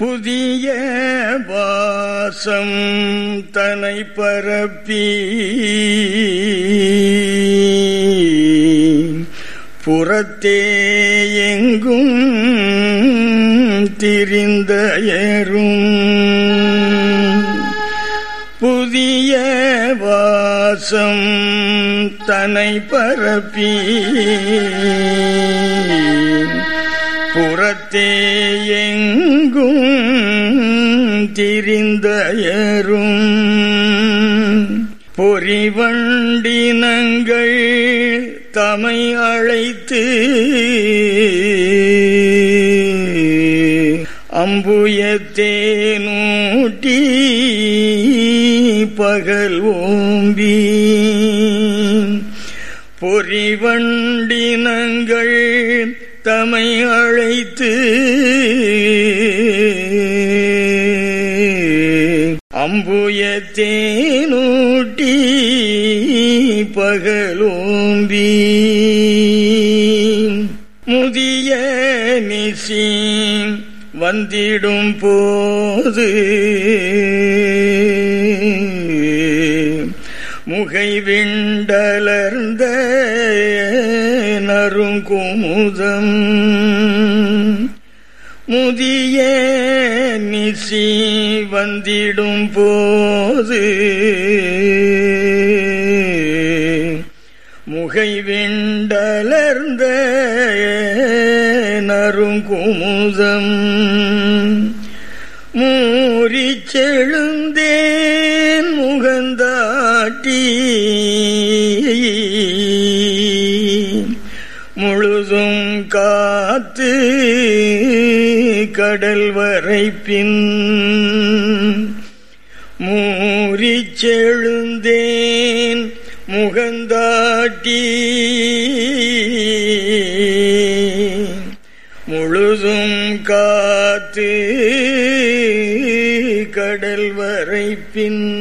புதிய வாசம் தனை பரப்பி புறத்தே எங்கும் திரிந்தயரும் புதிய வாசம் தனை பரப்பி புறத்தே எங்கும் திரிந்தயரும் பொறிவண்டினங்கள் தமை அழைத்து அம்புயத்தேனூட்டி பகல் ஓம்பி பொறிவண்டினங்கள் தமை அழைத்து அம்புயத்தேனூட்டி பகலோம்பி முதிய நிசி வந்திடும் போது முகை விண்டலர்ந்த நறுங்குமுதம் முதிய நிசி வந்திடும் போது முகை விண்டலர்ந்த நறுங்குமுதம் மூறிச் செழுந்தேன் முகந்தாட்டி முழுதும் காத்து கடல் வரை பின் மூறிச் செழுந்தேன் முகந்தாட்டி முழுதும் காத்து கடல் வரை பின்